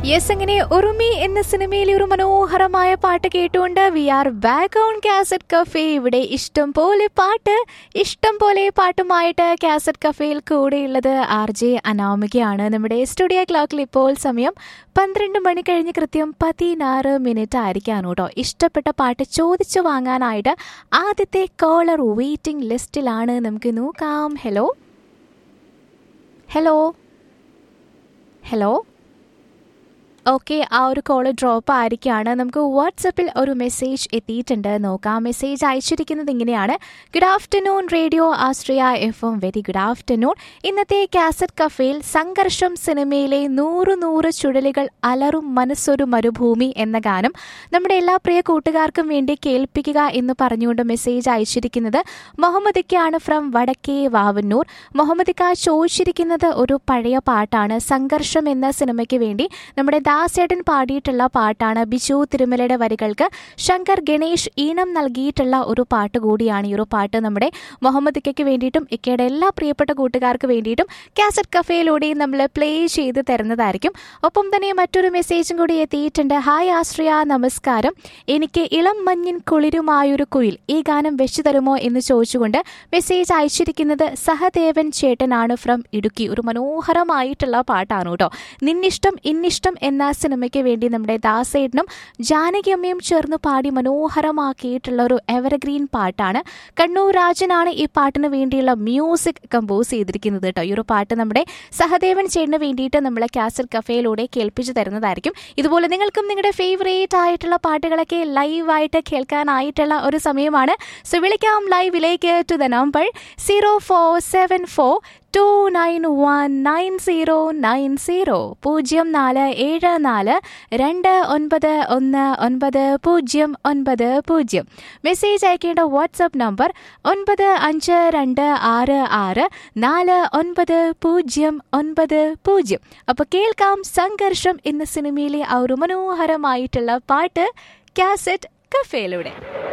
yes അങ്ങനെ ഉറുമി എന്ന സിനിമയിലെ ഒരു മനോഹരമായ പാട്ട് കേട്ടുകൊണ്ട് we are back on cassette cafe ഇവിടെ ഇഷ്ടം പോലെ പാട്ട് ഇഷ്ടം പോലെ പാട്ടുമായിട്ട് കാസറ്റ് കഫേയിൽ കൂടെയുള്ളത് ആർ ജെ അനാമികയാണ് നമ്മുടെ സ്റ്റുഡിയോ ക്ലോക്കിൽ ഇപ്പോൾ സമയം പന്ത്രണ്ട് മണി കഴിഞ്ഞ് കൃത്യം പതിനാറ് മിനിറ്റ് ആയിരിക്കാണ് കേട്ടോ ഇഷ്ടപ്പെട്ട പാട്ട് ചോദിച്ചു വാങ്ങാനായിട്ട് ആദ്യത്തെ കോളർ വെയിറ്റിംഗ് ലിസ്റ്റിലാണ് നമുക്ക് നോക്കാം ഹലോ ഹലോ ഹലോ ഓക്കെ ആ ഒരു കോള് ഡ്രോപ്പ് ആയിരിക്കുകയാണ് നമുക്ക് വാട്സപ്പിൽ ഒരു മെസ്സേജ് എത്തിയിട്ടുണ്ട് നോക്കാം മെസ്സേജ് അയച്ചിരിക്കുന്നത് ഇങ്ങനെയാണ് good afternoon radio Asraya F M very good afternoon ഇന്നത്തെ കാസറ്റ് കഫേയിൽ സംഘർഷം സിനിമയിലെ നൂറ് നൂറ് ചുഴലികൾ അലറും മനസ്സൊരു മരുഭൂമി എന്ന ഗാനം നമ്മുടെ എല്ലാ പ്രിയ കൂട്ടുകാർക്കും വേണ്ടി കേൾപ്പിക്കുക എന്ന് പറഞ്ഞുകൊണ്ട് മെസ്സേജ് അയച്ചിരിക്കുന്നത് മുഹമ്മദിക്കാണ് ഫ്രം വടക്കേ വാവന്നൂർ മുഹമ്മദിക്ക ചോദിച്ചിരിക്കുന്നത് ഒരു പഴയ പാട്ടാണ് സംഘർഷം എന്ന സിനിമയ്ക്ക് വേണ്ടി നമ്മുടെ ദാസേട്ടൻ പാടിയിട്ടുള്ള പാട്ടാണ് ബിജു തിരുമലയുടെ വരികൾക്ക് ശങ്കർ ഗണേഷ് ഈണം നൽകിയിട്ടുള്ള ഒരു പാട്ട് കൂടിയാണ് ഈ ഒരു പാട്ട് നമ്മുടെ മുഹമ്മദ് ഇക്കയ്ക്ക് വേണ്ടിയിട്ടും ഇക്കയുടെ എല്ലാ പ്രിയപ്പെട്ട കൂട്ടുകാർക്ക് വേണ്ടിയിട്ടും കാസറ്റ് കഫേയിലൂടെയും നമ്മൾ പ്ലേ ചെയ്ത് തരുന്നതായിരിക്കും ഒപ്പം തന്നെ മറ്റൊരു മെസ്സേജും കൂടി എത്തിയിട്ടുണ്ട് ഹായ് ആശ്രയ നമസ്കാരം എനിക്ക് ഇളം മഞ്ഞിൻ കുളിരുമായൊരു കുയിൽ ഈ ഗാനം വെച്ചു തരുമോ എന്ന് ചോദിച്ചുകൊണ്ട് മെസ്സേജ് അയച്ചിരിക്കുന്നത് സഹദേവൻ ചേട്ടനാണ് ഫ്രം ഇടുക്കി ഒരു മനോഹരമായിട്ടുള്ള പാട്ടാണ് കേട്ടോ നിന്നിഷ്ടം ഇന്നിഷ്ടം എന്ന സിനിമയ്ക്ക് വേണ്ടി നമ്മുടെ ദാസേട്ടനും ജാനകി അമ്മയും ചേർന്ന് പാടി മനോഹരമാക്കിയിട്ടുള്ള ഒരു എവർഗ്രീൻ പാട്ടാണ് കണ്ണൂർ രാജനാണ് ഈ പാട്ടിന് വേണ്ടിയുള്ള മ്യൂസിക് കമ്പോസ് ചെയ്തിരിക്കുന്നത് കേട്ടോ ഈ ഒരു പാട്ട് നമ്മുടെ സഹദേവൻ ചേട്ടന് വേണ്ടിയിട്ട് നമ്മൾ കാസറ്റ് കഫേയിലൂടെ കേൾപ്പിച്ചു തരുന്നതായിരിക്കും ഇതുപോലെ നിങ്ങൾക്കും നിങ്ങളുടെ ഫേവറേറ്റ് ആയിട്ടുള്ള പാട്ടുകളൊക്കെ ലൈവായിട്ട് കേൾക്കാനായിട്ടുള്ള ഒരു സമയമാണ് സോ വിളിക്കാം ലൈവിലേക്ക് to the number zero four seven four two nine one nine zero nine zero പൂജ്യം നാല് ഏഴ് നാല് രണ്ട് ഒൻപത് ഒന്ന് ഒൻപത് പൂജ്യം ഒൻപത് പൂജ്യം മെസ്സേജ് അയക്കേണ്ട വാട്സപ്പ് നമ്പർ ഒൻപത് അഞ്ച് രണ്ട് ആറ് ആറ് നാല് ഒൻപത് പൂജ്യം ഒൻപത് പൂജ്യം അപ്പോൾ കേൾക്കാം സംഘർഷം എന്ന സിനിമയിലെ ആ ഒരു മനോഹരമായിട്ടുള്ള പാട്ട് കാസറ്റ് കഫേയിലൂടെ